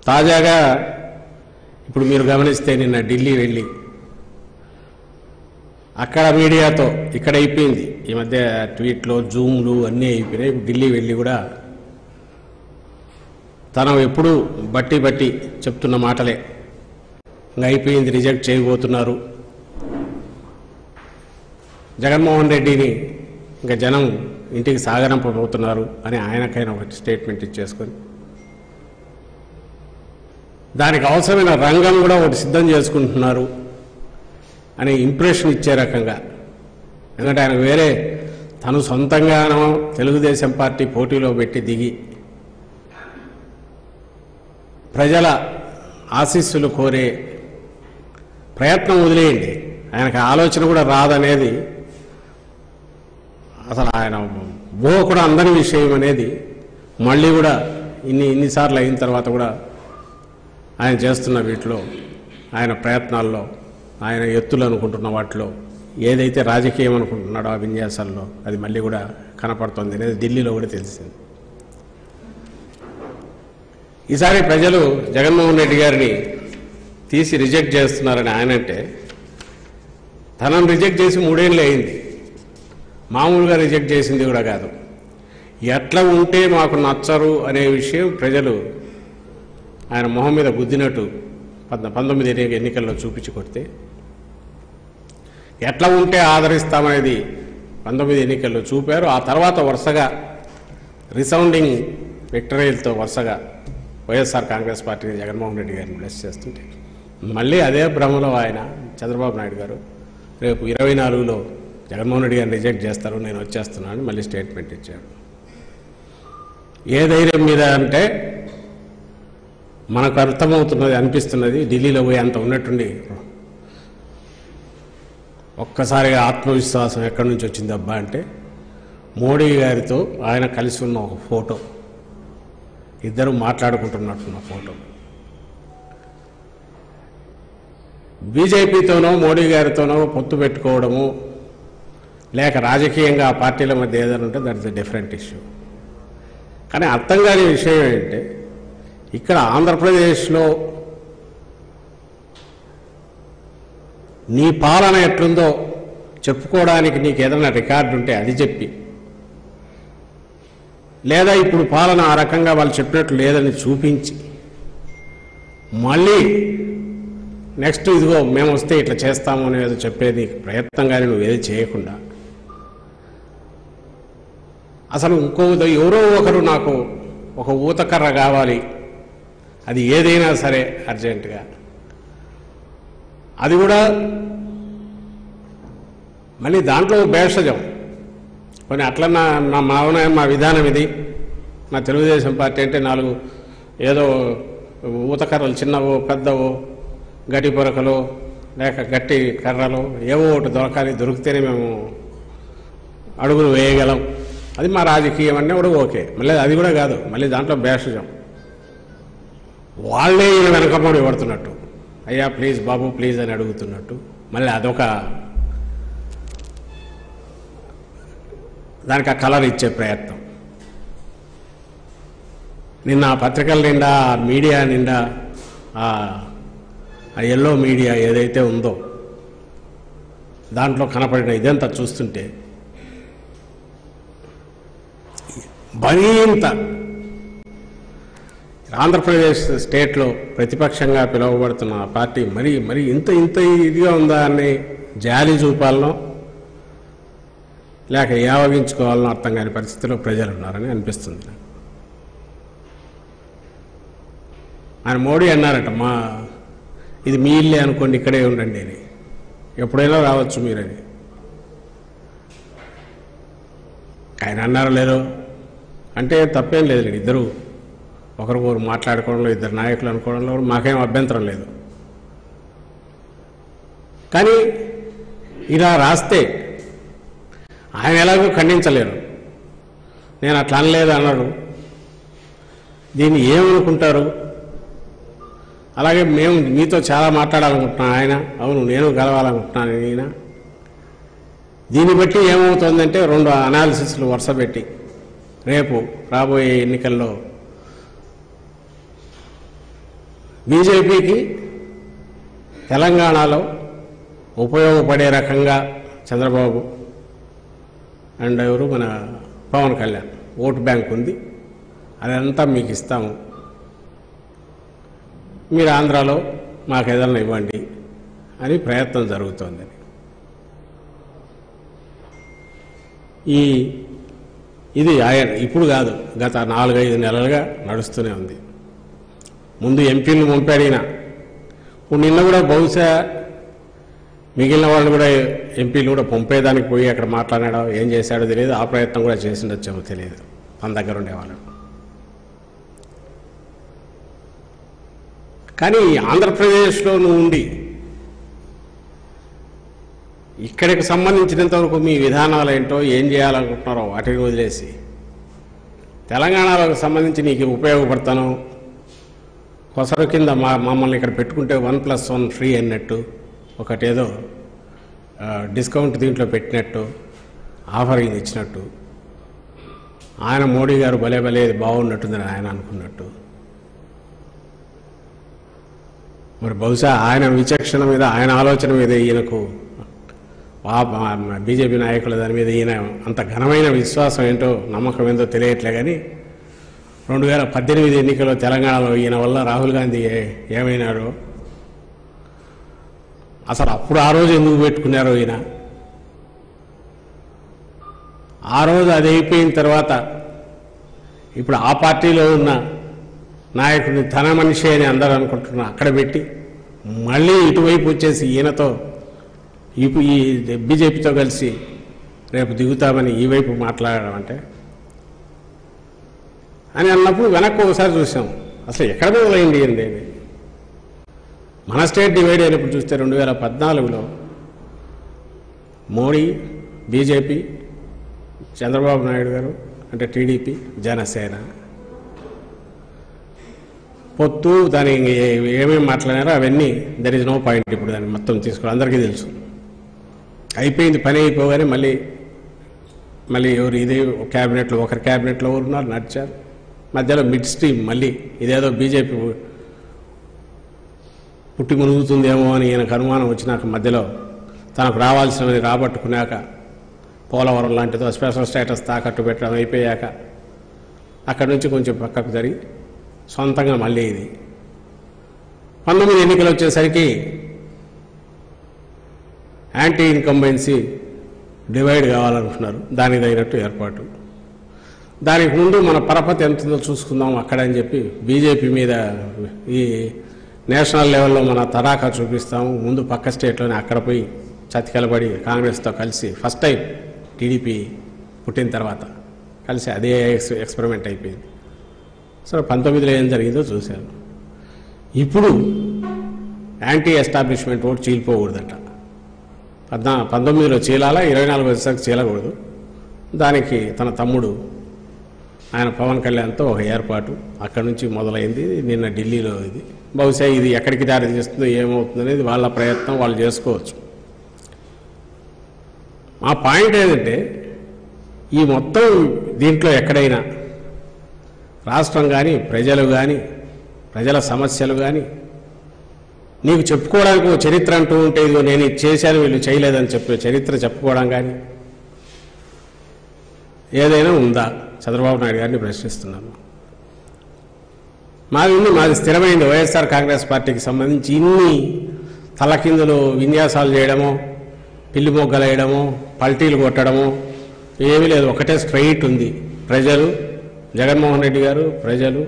తాజాగా ఇప్పుడు మీరు గమనిస్తే నిన్న ఢిల్లీ వెళ్ళి అక్కడ మీడియాతో ఇక్కడ అయిపోయింది ఈ మధ్య ట్వీట్లు జూమ్లు అన్నీ అయిపోయినాయి ఇప్పుడు ఢిల్లీ వెళ్ళి కూడా తను ఎప్పుడు బట్టి బట్టి చెప్తున్న మాటలే ఇంకా అయిపోయింది రిజెక్ట్ చేయబోతున్నారు జగన్మోహన్ రెడ్డిని ఇంకా జనం ఇంటికి సాగనంపబోతున్నారు అని ఆయనకైనా ఒక స్టేట్మెంట్ ఇచ్చేసుకొని దానికి అవసరమైన రంగం కూడా ఒకటి సిద్ధం చేసుకుంటున్నారు అనే ఇంప్రెషన్ ఇచ్చే రకంగా ఎందుకంటే ఆయన వేరే తను సొంతంగానో తెలుగుదేశం పార్టీ పోటీలో పెట్టి దిగి ప్రజల ఆశీస్సులు కోరే ప్రయత్నం వదిలేయండి ఆయనకు ఆలోచన కూడా రాదనేది అసలు ఆయన ఊహ కూడా అందని విషయం అనేది మళ్ళీ కూడా ఇన్ని ఇన్నిసార్లు అయిన తర్వాత కూడా ఆయన చేస్తున్న వీటిలో ఆయన ప్రయత్నాల్లో ఆయన ఎత్తులు అనుకుంటున్న వాటిలో ఏదైతే రాజకీయం అనుకుంటున్నాడో ఆ విన్యాసాల్లో అది మళ్ళీ కూడా కనపడుతుంది అనేది ఢిల్లీలో కూడా తెలిసింది ఈసారి ప్రజలు జగన్మోహన్ రెడ్డి గారిని తీసి రిజెక్ట్ చేస్తున్నారని ఆయన అంటే తనను రిజెక్ట్ చేసి మూడేళ్ళు అయింది మామూలుగా రిజెక్ట్ చేసింది కూడా కాదు ఎట్లా ఉంటే మాకు నచ్చరు అనే విషయం ప్రజలు ఆయన మొహం మీద గుద్దినట్టు పంద పంతొమ్మిది ఎన్ని- ఎన్నికల్లో చూపించి కొడితే ఎట్లా ఉంటే ఆదరిస్తామనేది పంతొమ్మిది ఎన్నికల్లో చూపారు ఆ తర్వాత వరుసగా రిసౌండింగ్ విక్టరీలతో వరుసగా వైఎస్ఆర్ కాంగ్రెస్ పార్టీని జగన్మోహన్ రెడ్డి గారిని బ్లెస్ చేస్తుంటే మళ్ళీ అదే భ్రమలో ఆయన చంద్రబాబు నాయుడు గారు రేపు ఇరవై నాలుగులో జగన్మోహన్ రెడ్డి గారిని రిజెక్ట్ చేస్తారు నేను వచ్చేస్తున్నాను అని మళ్ళీ స్టేట్మెంట్ ఇచ్చాడు ఏ ధైర్యం మీద అంటే మనకు అర్థమవుతున్నది అనిపిస్తున్నది ఢిల్లీలో పోయి అంత ఉన్నట్టుండి ఒక్కసారిగా ఆత్మవిశ్వాసం ఎక్కడి నుంచి వచ్చింది అబ్బా అంటే మోడీ గారితో ఆయన కలిసి ఉన్న ఒక ఫోటో ఇద్దరు మాట్లాడుకుంటున్నట్టున్న ఫోటో బీజేపీతోనో మోడీ గారితోనో పొత్తు పెట్టుకోవడము లేక రాజకీయంగా ఆ పార్టీల మధ్య ఏదైనా ఉంటే దట్ ఇస్ డిఫరెంట్ ఇష్యూ కానీ అర్థం కాని విషయం ఏంటంటే ఇక్కడ ఆంధ్రప్రదేశ్లో నీ పాలన ఎట్లుందో చెప్పుకోవడానికి నీకు ఏదైనా రికార్డు ఉంటే అది చెప్పి లేదా ఇప్పుడు పాలన ఆ రకంగా వాళ్ళు చెప్పినట్లు లేదని చూపించి మళ్ళీ నెక్స్ట్ ఇదిగో మేము వస్తే ఇట్లా చేస్తాము అనేది చెప్పేది ప్రయత్నం కానీ నువ్వు ఏది చేయకుండా అసలు ఇంకో ఎవరో ఒకరు నాకు ఒక ఊతకర్ర కావాలి అది ఏదైనా సరే అర్జెంటుగా అది కూడా మళ్ళీ దాంట్లో భేషజం కొన్ని అట్లన్నా నా మావన మా విధానం ఇది మా తెలుగుదేశం పార్టీ అంటే నాలుగు ఏదో ఊతకర్రలు చిన్నవో పెద్దవో గట్టి పొరకలు లేక గట్టి కర్రలు ఏవో ఒకటి దొరకాలి దొరికితేనే మేము అడుగులు వేయగలం అది మా రాజకీయం అన్నీ కూడా ఓకే మళ్ళీ అది కూడా కాదు మళ్ళీ దాంట్లో భేషజం వాళ్ళే ఈయన వెనకబడి పడుతున్నట్టు అయ్యా ప్లీజ్ బాబు ప్లీజ్ అని అడుగుతున్నట్టు మళ్ళీ అదొక దానికి ఆ కలర్ ఇచ్చే ప్రయత్నం నిన్న ఆ పత్రికల నిండా ఆ మీడియా నిండా ఆ ఆ ఎల్లో మీడియా ఏదైతే ఉందో దాంట్లో కనపడిన ఇదంతా చూస్తుంటే మరింత ఆంధ్రప్రదేశ్ స్టేట్లో ప్రతిపక్షంగా పిలువబడుతున్న ఆ పార్టీ మరి మరి ఇంత ఇంత ఇదిగా ఉందా అని జాలి చూపాలనో లేక యావగించుకోవాలనో అర్థం కాని పరిస్థితిలో ప్రజలు ఉన్నారని అనిపిస్తుంది నాకు. ఆయన మోడీ అన్నారట మా ఇది మీ ఇల్లే అనుకోండి ఇక్కడే ఉండండి అని ఎప్పుడైనా రావచ్చు మీరని ఆయన అన్నారో లేదో అంటే తప్పేం లేదు ఇద్దరు ఒకరికొకరు మాట్లాడుకోవడంలో ఇద్దరు నాయకులు అనుకోవడంలో కూడా మాకేం అభ్యంతరం లేదు కానీ ఇలా రాస్తే ఆయన ఎలాగో ఖండించలేరు నేను అట్లా అనలేదు అన్నాడు దీన్ని ఏమనుకుంటారు అలాగే మేము మీతో చాలా మాట్లాడాలనుకుంటున్నాను ఆయన అవును నేను కలవాలనుకుంటున్నాను ఈయన దీన్ని బట్టి ఏమవుతుందంటే రెండు అనాలిసిస్లు వరుస పెట్టి రేపు రాబోయే ఎన్నికల్లో బీజేపీకి తెలంగాణలో ఉపయోగపడే రకంగా చంద్రబాబు అండ్ ఎవరు మన పవన్ కళ్యాణ్ ఓటు బ్యాంక్ ఉంది అదంతా మీకు ఇస్తాము మీరు ఆంధ్రాలో మాకు ఏదైనా ఇవ్వండి అని ప్రయత్నం జరుగుతోంది ఈ ఇది ఆయన ఇప్పుడు కాదు గత నాలుగైదు నెలలుగా నడుస్తూనే ఉంది ముందు ఎంపీలు పంపాడిన ఇప్పుడు నిన్న కూడా బహుశా మిగిలిన వాళ్ళు కూడా ఎంపీలు కూడా పంపేదానికి పోయి అక్కడ మాట్లాడాడో ఏం చేశాడో తెలియదు ఆ ప్రయత్నం కూడా చేసిండొచ్చేమో తెలియదు మన దగ్గర ఉండేవాళ్ళు కానీ ఆంధ్రప్రదేశ్లో నువ్వు ఉండి ఇక్కడికి సంబంధించినంత వరకు మీ విధానాలు ఏంటో ఏం చేయాలనుకుంటున్నారో వాటిని వదిలేసి తెలంగాణకు సంబంధించి నీకు ఉపయోగపడతాను కొసరు కింద మా మమ్మల్ని ఇక్కడ పెట్టుకుంటే వన్ ప్లస్ వన్ ఫ్రీ అన్నట్టు ఒకటేదో ఆ, డిస్కౌంట్ దీంట్లో పెట్టినట్టు ఆఫరింగ్ ఇచ్చినట్టు ఆయన మోడీ గారు భలే భలే ఇది బాగున్నట్టుందని ఆయన అనుకున్నట్టు మరి బహుశా ఆయన విచక్షణ మీద ఆయన ఆలోచన మీద ఈయనకు బీజేపీ నాయకుల దాని మీద ఈయన అంత ఘనమైన విశ్వాసం ఏంటో నమ్మకం ఏంటో తెలియట్లే కానీ రెండు వేల పద్దెనిమిది ఎన్నికల్లో తెలంగాణలో ఈయన వల్ల రాహుల్ గాంధీ ఏ- ఏమైనారో అసలు అప్పుడు ఆ రోజు ఎందుకు పెట్టుకున్నారో ఈయన ఆ రోజు అది అయిపోయిన తర్వాత ఇప్పుడు ఆ పార్టీలో ఉన్న నాయకుడిని తన మనిషి అని అందరూ అనుకుంటున్నా అక్కడ పెట్టి మళ్ళీ ఇటువైపు వచ్చేసి ఈయనతో ఇప్పు ఈ బీజేపీతో కలిసి రేపు దిగుతామని ఈ వైపు మాట్లాడడం అంటే అని అన్నప్పుడు వెనక్కి ఒకసారి చూసాం అసలు ఎక్కడ మొదలైంది ఏంది ఇది? మన స్టేట్ డివైడ్ అయినప్పుడు చూస్తే రెండు వేల పద్నాలుగులో మోడీ బీజేపీ చంద్రబాబు నాయుడు గారు అంటే టీడీపీ జనసేన పొత్తు దాని ఏ- ఏమేమి మాట్లాడారో అవన్నీ దర్ ఇస్ నో పాయింట్ ఇప్పుడు దాన్ని మొత్తం తీసుకోవడం అందరికీ తెలుసు అయిపోయింది పని అయిపోగానే మళ్ళీ మళ్ళీ ఎవరు ఇదే క్యాబినెట్లో ఒకరి క్యాబినెట్లో ఎవరు ఉన్నారు నడిచారు మధ్యలో మిడ్ స్ట్రీమ్ మళ్ళీ ఇదేదో బీజేపీ పుట్టి మునుగుతుందేమో అని ఈయనకు అనుమానం వచ్చినాక మధ్యలో తనకు రావాల్సినవి రాబట్టుకున్నాక పోలవరం లాంటిదో స్పెషల్ స్టేటస్ తాకట్టు పెట్టడం అయిపోయాక అక్కడి నుంచి కొంచెం పక్కకు జరిగి సొంతంగా మళ్ళీ ఇది పంతొమ్మిది ఎన్నికలు వచ్చేసరికి యాంటీ ఇన్కంబెన్సీ డివైడ్ కావాలనుకున్నారు దానికి తగినట్టు ఏర్పాటు దానికి ముందు మన పరపతి ఎంత ఉందో చూసుకుందాం అక్కడ అని చెప్పి బీజేపీ మీద ఈ నేషనల్ లెవెల్లో మన తడాకా చూపిస్తాము ముందు పక్క స్టేట్లోనే అక్కడ పోయి చతికెలబడి కాంగ్రెస్తో కలిసి ఫస్ట్ టైం టీడీపీ పుట్టిన తర్వాత కలిసి అదే ఎక్స్ ఎక్స్పెరిమెంట్ అయిపోయింది సో పంతొమ్మిదిలో ఏం జరిగిందో చూశాను ఇప్పుడు యాంటీ ఎస్టాబ్లిష్మెంట్ ఓటు చీలిపోకూడదట పద్నా పంతొమ్మిదిలో చీలాలా ఇరవై నాలుగు వచ్చేసరికి చీలకూడదు దానికి తన తమ్ముడు ఆయన పవన్ కళ్యాణ్తో ఒక ఏర్పాటు అక్కడి నుంచి మొదలైంది నిన్న ఢిల్లీలో ఇది బహుశా ఇది ఎక్కడికి దారి తీస్తుందో ఏమవుతుందో అనేది వాళ్ళ ప్రయత్నం వాళ్ళు చేసుకోవచ్చు మా పాయింట్ ఏంటంటే ఈ మొత్తం దీంట్లో ఎక్కడైనా రాష్ట్రం కానీ ప్రజలు కానీ ప్రజల సమస్యలు కానీ నీకు చెప్పుకోవడానికి ఒక చరిత్ర అంటూ ఉంటే ఇదిగో నేను ఇది చేశాను వీళ్ళు చేయలేదని చెప్పే చరిత్ర చెప్పుకోవడం కానీ ఏదైనా ఉందా చంద్రబాబు నాయుడు గారిని ప్రశ్నిస్తున్నాను మాది ఉంది మాది స్థిరమైంది వైఎస్ఆర్ కాంగ్రెస్ పార్టీకి సంబంధించి ఇన్ని తలకిందులు విన్యాసాలు చేయడమో పిల్లి మొగ్గలు వేయడమో పల్టీలు కొట్టడమో ఏమీ లేదు ఒకటే స్ట్రైట్ ఉంది ప్రజలు జగన్మోహన్ రెడ్డి గారు ప్రజలు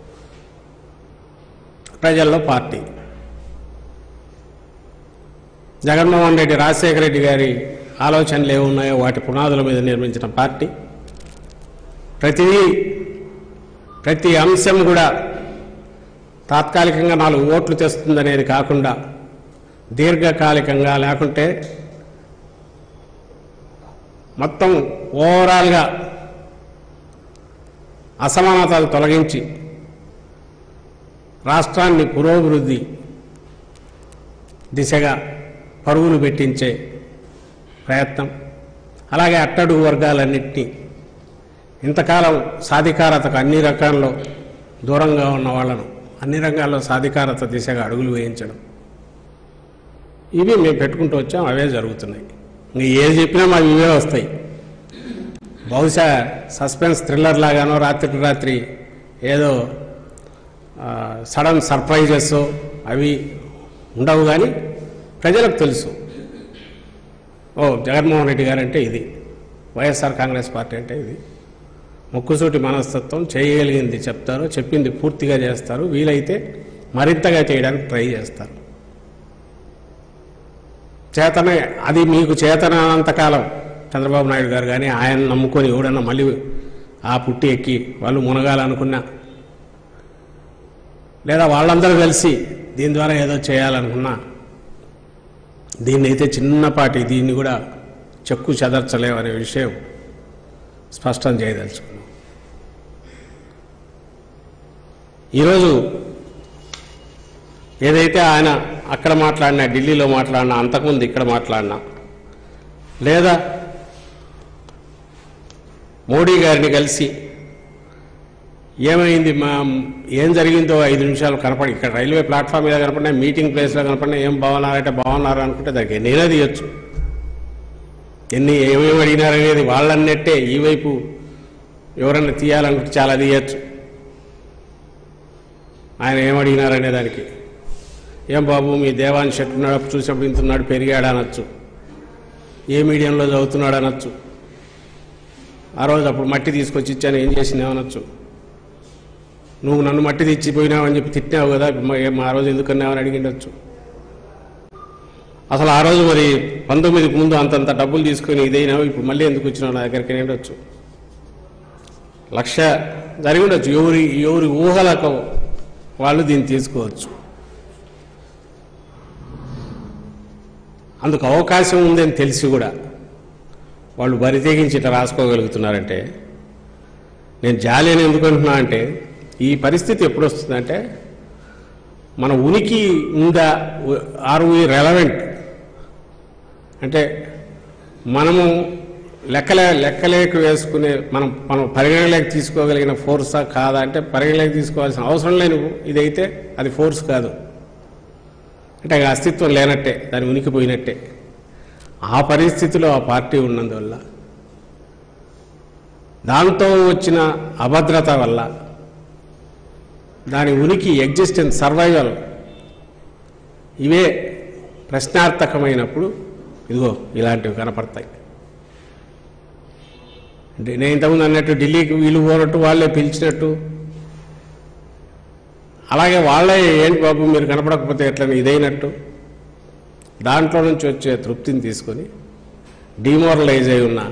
ప్రజల్లో పార్టీ జగన్మోహన్ రెడ్డి రాజశేఖర రెడ్డి గారి ఆలోచనలు ఏమున్నాయో వాటి పునాదుల మీద నిర్మించిన పార్టీ ప్రతిదీ ప్రతి అంశం కూడా తాత్కాలికంగా నాలుగు ఓట్లు తెస్తుందనేది కాకుండా దీర్ఘకాలికంగా లేకుంటే మొత్తం ఓవరాల్గా అసమానతలు తొలగించి రాష్ట్రాన్ని పురోభివృద్ధి దిశగా పరుగులు పెట్టించే ప్రయత్నం అలాగే అట్టడుగు వర్గాలన్నింటినీ ఇంతకాలం సాధికారతకు అన్ని రకాల్లో దూరంగా ఉన్న వాళ్ళను అన్ని రంగాల్లో సాధికారత దిశగా అడుగులు వేయించడం ఇవి మేము పెట్టుకుంటూ వచ్చాం అవే జరుగుతున్నాయి ఇంక ఏది చెప్పినా మాకు ఇవే వస్తాయి బహుశా సస్పెన్స్ థ్రిల్లర్ లాగానో రాత్రికి రాత్రి ఏదో సడన్ సర్ప్రైజెస్ అవి ఉండవు కానీ ప్రజలకు తెలుసు ఓ జగన్మోహన్ రెడ్డి గారు అంటే ఇది వైఎస్ఆర్ కాంగ్రెస్ పార్టీ అంటే ఇది ముక్కుసూటి మనస్తత్వం చేయగలిగింది చెప్తారు చెప్పింది పూర్తిగా చేస్తారు వీలైతే మరింతగా చేయడానికి ట్రై చేస్తారు చేతనే అది మీకు చేతనంతకాలం చంద్రబాబు నాయుడు గారు కానీ ఆయన నమ్ముకొని ఎవడన్నా మళ్ళీ ఆ పుట్టి ఎక్కి వాళ్ళు మునగాలనుకున్నా లేదా వాళ్ళందరూ కలిసి దీని ద్వారా ఏదో చేయాలనుకున్నా దీన్ని అయితే చిన్నపాటి దీన్ని కూడా చెక్కు చెదర్చలేమనే విషయం స్పష్టం చేయదలుచుకున్నాం ఈరోజు ఏదైతే ఆయన అక్కడ మాట్లాడినా ఢిల్లీలో మాట్లాడినా అంతకుముందు ఇక్కడ మాట్లాడినా లేదా మోడీ గారిని కలిసి ఏమైంది మా ఏం జరిగిందో ఐదు నిమిషాలు కనపడి ఇక్కడ రైల్వే ప్లాట్ఫామ్ మీద కనపడినా మీటింగ్ ప్లేస్లో కనపడినా ఏం బాగున్నారంటే బాగున్నారు అనుకుంటే దానికి నేనే తీయొచ్చు ఎన్ని ఏమేమి అడిగినారనేది వాళ్ళన్నట్టే ఈ వైపు ఎవరన్నా తీయాలనుకుంటే చాలా తీయచ్చు ఆయన ఏం అడిగినారనే దానికి ఏం బాబు మీ దేవాన్ని షెట్ ఉన్నాడు చూసినప్పుడు ఇంతున్నాడు పెరిగాడు అనొచ్చు ఏ మీడియంలో చదువుతున్నాడు అనొచ్చు ఆ రోజు అప్పుడు మట్టి తీసుకొచ్చి ఇచ్చాను ఏం చేసినావు అనొచ్చు నువ్వు నన్ను మట్టి తెచ్చిపోయినావని చెప్పి తిట్టినావు కదా మ- ఏం ఆ రోజు ఎందుకన్నావని అడిగిండొచ్చు అసలు ఆ రోజు మరి పంతొమ్మిదికి ముందు అంతంత డబ్బులు తీసుకొని ఇదైనావు ఇప్పుడు మళ్ళీ ఎందుకు వచ్చినావు నా దగ్గరికి అని ఉండొచ్చు లక్ష జరిగి ఉండొచ్చు ఎవరి ఎవరి ఊహలకు వాళ్ళు దీన్ని తీసుకోవచ్చు అందుకు అవకాశం ఉందని తెలిసి కూడా వాళ్ళు బరి తెగించి ఇట్లా రాసుకోగలుగుతున్నారంటే నేను జాలి అని ఎందుకు అంటున్నా అంటే ఈ పరిస్థితి ఎప్పుడు వస్తుందంటే మన ఉనికి ఉందా ఆర్ వి రెలవెంట్ అంటే మనము లెక్కలే లెక్కలేక వేసుకునే మనం మనం పరిగణలోకి తీసుకోగలిగిన ఫోర్సా కాదా అంటే పరిగణలోకి తీసుకోవాల్సిన అవసరం లేని ఇదైతే అది ఫోర్స్ కాదు అంటే అది అస్తిత్వం లేనట్టే దాని ఉనికి పోయినట్టే ఆ పరిస్థితిలో ఆ పార్టీ ఉన్నందువల్ల దాంతో వచ్చిన అభద్రత వల్ల దాని ఉనికి ఎగ్జిస్టెన్స్ సర్వైవల్ ఇవే ప్రశ్నార్థకమైనప్పుడు ఇదిగో ఇలాంటివి కనపడతాయి అంటే నేను ఇంతకుముందు అన్నట్టు ఢిల్లీకి వీళ్ళు పోనట్టు వాళ్ళే పిలిచినట్టు అలాగే వాళ్ళే ఏంటి బాబు మీరు కనపడకపోతే ఎట్లని ఇదైనట్టు దాంట్లో నుంచి వచ్చే తృప్తిని తీసుకొని డిమోరలైజ్ అయి ఉన్న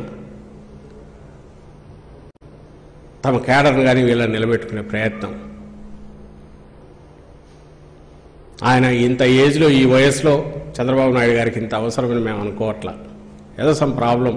తమ కేడర్ను కానీ వీళ్ళని నిలబెట్టుకునే ప్రయత్నం ఆయన ఇంత ఏజ్లో ఈ వయసులో చంద్రబాబు నాయుడు గారికి ఇంత అవసరమని మేము అనుకోవట్లా ఏదో సమ్ ప్రాబ్లం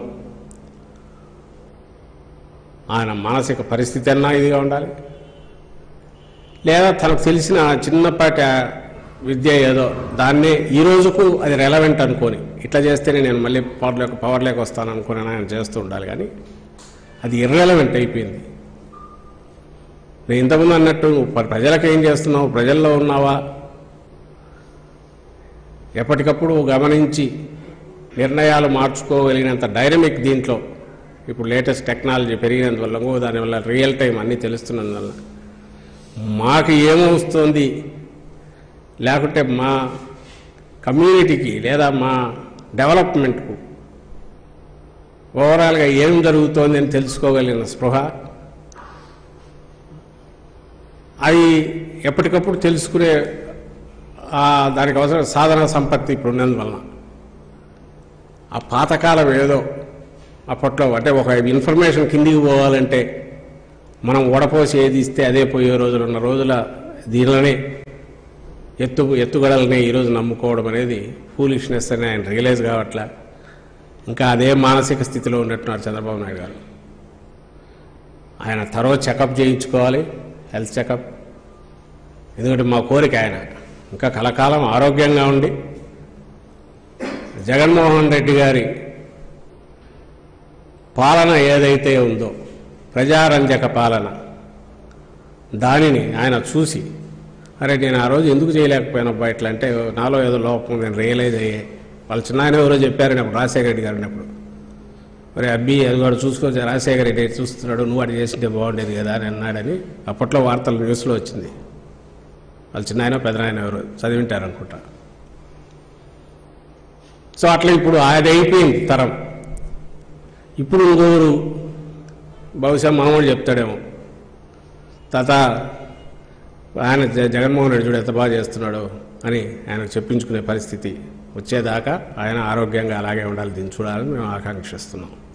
ఆయన మానసిక పరిస్థితి అన్నా ఇదిగా ఉండాలి లేదా తనకు తెలిసిన చిన్నపాటి ఆ విద్య ఏదో దాన్నే ఈ రోజుకు అది రెలవెంట్ అనుకొని ఇట్లా చేస్తేనే నేను మళ్ళీ పవర్లోకి పవర్లోకి వస్తాను అనుకుని ఆయన చేస్తూ ఉండాలి కానీ అది ఇర్రెలవెంట్ అయిపోయింది నేను ఇంతకుముందు అన్నట్టు నువ్వు ప్ర- ప్రజలకు ఏం చేస్తున్నావు ప్రజల్లో ఉన్నావా ఎప్పటికప్పుడు గమనించి నిర్ణయాలు మార్చుకోగలిగినంత డైనమిక్ దీంట్లో ఇప్పుడు లేటెస్ట్ టెక్నాలజీ పెరిగినందువల్ల ఇంకో దానివల్ల రియల్ టైం అన్నీ తెలుస్తున్నందువల్ల మాకు ఏమొస్తుంది లేకుంటే మా కమ్యూనిటీకి లేదా మా డెవలప్మెంట్కు ఓవరాల్గా ఏం జరుగుతోంది అని తెలుసుకోగలిగిన స్పృహ అవి ఎప్పటికప్పుడు తెలుసుకునే ఆ దానికి అవసరం సాధన సంపత్తి ఇప్పుడు ఉన్నందువలన ఆ పాతకాలం ఏదో అప్పట్లో అంటే ఒక ఇన్ఫర్మేషన్ కిందికి పోవాలంటే మనం వడపోసి ఏది ఇస్తే అదే పోయే రోజులు ఉన్న రోజుల దీనిలోనే ఎత్తు ఎత్తుగడలనే ఈరోజు నమ్ముకోవడం అనేది ఫూలిష్నెస్ అని ఆయన రియలైజ్ కావట్లే ఇంకా అదే మానసిక స్థితిలో ఉన్నట్టున్నారు చంద్రబాబు నాయుడు గారు ఆయన తరో చెకప్ చేయించుకోవాలి హెల్త్ చెకప్ ఎందుకంటే మా కోరిక ఆయన ఇంకా కలకాలం ఆరోగ్యంగా ఉండి జగన్మోహన్ రెడ్డి గారి పాలన ఏదైతే ఉందో ప్రజారంజక పాలన దానిని ఆయన చూసి అరే నేను ఆ రోజు ఎందుకు చేయలేకపోయాను అబ్బా ఇట్లా అంటే నాలో ఏదో లోపం నేను రియలైజ్ అయ్యే వాళ్ళ చిన్న ఆయన ఎవరో చెప్పారని అప్పుడు రాజశేఖర రెడ్డి గారు అన్నప్పుడు మరి అబ్బి అది వాడు చూసుకో రాజశేఖర రెడ్డి ఎటు చూస్తున్నాడు నువ్వు వాడు చేసింటే బాగుండేది కదా అని అన్నాడని అప్పట్లో వార్తలు న్యూస్లో వచ్చింది వాళ్ళ చిన్న ఆయన పెద్ద ఆయన ఎవరు చదివింటారు అనుకుంటా సో అట్లా ఇప్పుడు అది అయిపోయింది తరం ఇప్పుడు ఇంకొకరు బహుశా మామూలు చెప్తాడేమో తాత ఆయన జ- జగన్మోహన్ రెడ్డి చూడు ఎంత బాగా చేస్తున్నాడు అని ఆయనకు చెప్పించుకునే పరిస్థితి వచ్చేదాకా ఆయన ఆరోగ్యంగా అలాగే ఉండాలి దీన్ని చూడాలని మేము ఆకాంక్షిస్తున్నాం